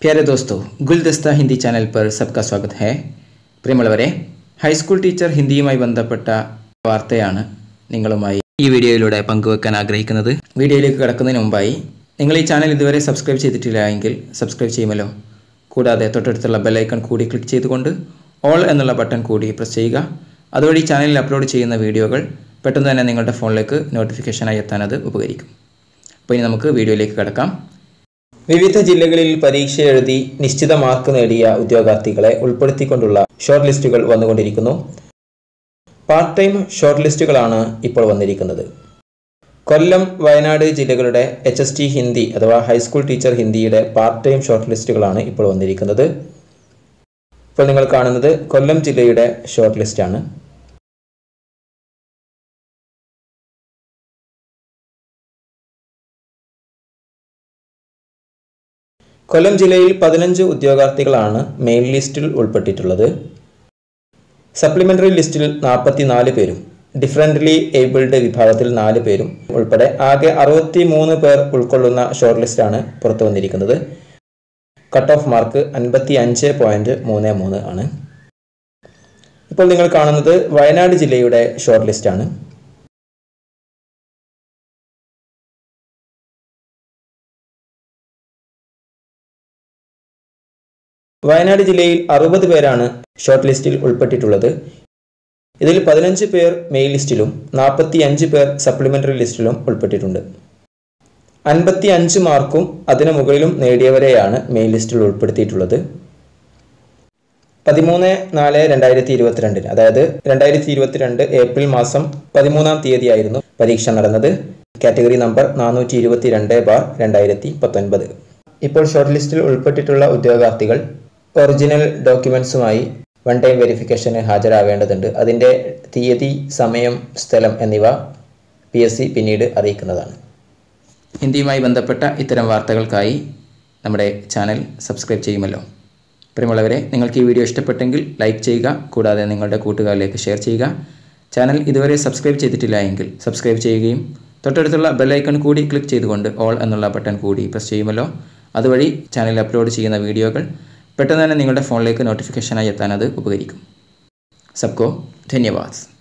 प्यारे दोस्तों ഗുൽദസ്ത ഹിന്ദി ചാനൽ पर सबका स्वागत है പ്രിയമുള്ളവരെ ഹൈസ്കൂൾ ടീച്ചർ ഹിന്ദിയുമായി ബന്ധപ്പെട്ട വാർത്തയാണ് നിങ്ങളുമായി ഈ വീഡിയോയിലൂടെ പങ്കുവെക്കാൻ ആഗ്രഹിക്കുന്നത് വീഡിയോയിലേക്ക് കടക്കുന്നതിന് മുമ്പായി നിങ്ങൾ ഈ ചാനൽ ഇതുവരെ സബ്സ്ക്രൈബ് ചെയ്തിട്ടില്ല എങ്കിൽ സബ്സ്ക്രൈബ് ചെയ്യുമല്ലോ കൂടാതെ തൊട്ടടുത്തുള്ള ബെല്ലൈക്കൺ കൂടി ക്ലിക്ക് ചെയ്തുകൊണ്ട് ഓൾ എന്നുള്ള ബട്ടൺ കൂടി പ്രസ് ചെയ്യുക അതുവഴി ചാനലിൽ അപ്ലോഡ് ചെയ്യുന്ന വീഡിയോകൾ പെട്ടെന്ന് തന്നെ നിങ്ങളുടെ ഫോണിലേക്ക് നോട്ടിഫിക്കേഷനായി എത്താൻ അത് ഉപകരിക്കും അപ്പോൾ ഇനി നമുക്ക് വീഡിയോയിലേക്ക് കടക്കാം വിവിധ ജില്ലകളിൽ പരീക്ഷ എഴുതി നിശ്ചിത മാർക്ക് നേടിയ ഉദ്യോഗാർത്ഥികളെ ഉൾപ്പെടുത്തിക്കൊണ്ടുള്ള ഷോർട്ട് ലിസ്റ്റുകൾ വന്നുകൊണ്ടിരിക്കുന്നു പാർട്ട് ടൈം ഷോർട്ട് ലിസ്റ്റുകളാണ് ഇപ്പോൾ വന്നിരിക്കുന്നത് കൊല്ലം വയനാട് ജില്ലകളുടെ എച്ച് എസ് ടി ഹിന്ദി അഥവാ ഹൈസ്കൂൾ ടീച്ചർ ഹിന്ദിയുടെ പാർട്ട് ടൈം ഷോർട്ട് ലിസ്റ്റുകളാണ് ഇപ്പോൾ വന്നിരിക്കുന്നത് ഇപ്പോൾ നിങ്ങൾ കാണുന്നത് കൊല്ലം ജില്ലയുടെ ഷോർട്ട് ലിസ്റ്റാണ് കൊല്ലം ജില്ലയിൽ പതിനഞ്ച് ഉദ്യോഗാർത്ഥികളാണ് മെയിൻ ലിസ്റ്റിൽ ഉൾപ്പെട്ടിട്ടുള്ളത് സപ്ലിമെന്ററി ലിസ്റ്റിൽ നാൽപ്പത്തി നാല് പേരും ഡിഫറൻ്റ്ലി ഏബിൾഡ് വിഭാഗത്തിൽ നാല് പേരും ഉൾപ്പെടെ ആകെ അറുപത്തി മൂന്ന് പേർ ഉൾക്കൊള്ളുന്ന ഷോർട്ട് ലിസ്റ്റാണ് പുറത്തു വന്നിരിക്കുന്നത് കട്ട് ഓഫ് മാർക്ക് അൻപത്തി അഞ്ച് പോയിന്റ് മൂന്ന് മൂന്ന് ആണ് ഇപ്പോൾ നിങ്ങൾ കാണുന്നത് വയനാട് ജില്ലയുടെ ഷോർട്ട് ലിസ്റ്റാണ് വയനാട് ജില്ലയിൽ അറുപത് പേരാണ് ഷോർട്ട് ലിസ്റ്റിൽ ഉൾപ്പെട്ടിട്ടുള്ളത് ഇതിൽ പതിനഞ്ച് പേർ മെയിൽ ലിസ്റ്റിലും നാൽപ്പത്തി അഞ്ച് പേർ സപ്ലിമെന്ററി ലിസ്റ്റിലും ഉൾപ്പെട്ടിട്ടുണ്ട് അൻപത്തി അഞ്ച് മാർക്കും അതിനു മുകളിലും നേടിയവരെയാണ് മെയിൽ ലിസ്റ്റിൽ ഉൾപ്പെടുത്തിയിട്ടുള്ളത് പതിമൂന്ന് നാല് രണ്ടായിരത്തി ഇരുപത്തിരണ്ടിന് അതായത് രണ്ടായിരത്തി ഇരുപത്തിരണ്ട് ഏപ്രിൽ മാസം പതിമൂന്നാം തീയതിയായിരുന്നു പരീക്ഷ നടന്നത് കാറ്റഗറി നമ്പർ നാനൂറ്റി ഇരുപത്തി രണ്ട് ബാർ രണ്ടായിരത്തി പത്തൊൻപത് ഇപ്പോൾ ഷോർട്ട് ലിസ്റ്റിൽ ഉൾപ്പെട്ടിട്ടുള്ള ഉദ്യോഗാർത്ഥികൾ ഒറിജിനൽ ഡോക്യുമെൻസുമായി വൺ ടൈം വെരിഫിക്കേഷന് ഹാജരാവേണ്ടതുണ്ട് അതിൻ്റെ തീയതി സമയം സ്ഥലം എന്നിവ പി എസ് സി പിന്നീട് അറിയിക്കുന്നതാണ് ഹിന്ദിയുമായി ബന്ധപ്പെട്ട ഇത്തരം വാർത്തകൾക്കായി നമ്മുടെ ചാനൽ സബ്സ്ക്രൈബ് ചെയ്യുമല്ലോ പ്രിയമുള്ളവരെ നിങ്ങൾക്ക് ഈ വീഡിയോ ഇഷ്ടപ്പെട്ടെങ്കിൽ ലൈക്ക് ചെയ്യുക കൂടാതെ നിങ്ങളുടെ കൂട്ടുകാരിലേക്ക് ഷെയർ ചെയ്യുക ചാനൽ ഇതുവരെ സബ്സ്ക്രൈബ് ചെയ്തിട്ടില്ല എങ്കിൽ സബ്സ്ക്രൈബ് ചെയ്യുകയും തൊട്ടടുത്തുള്ള ബെല്ലൈക്കൺ കൂടി ക്ലിക്ക് ചെയ്തുകൊണ്ട് ഓൾ എന്നുള്ള ബട്ടൺ കൂടി പ്രസ് ചെയ്യുമല്ലോ അതുവഴി ചാനൽ അപ്ലോഡ് ചെയ്യുന്ന വീഡിയോകൾ പെട്ടെന്ന് തന്നെ നിങ്ങളുടെ ഫോണിലേക്ക് നോട്ടിഫിക്കേഷനായി എത്താൻ അത് ഉപകരിക്കും സബ്കോ ധന്യവാദ്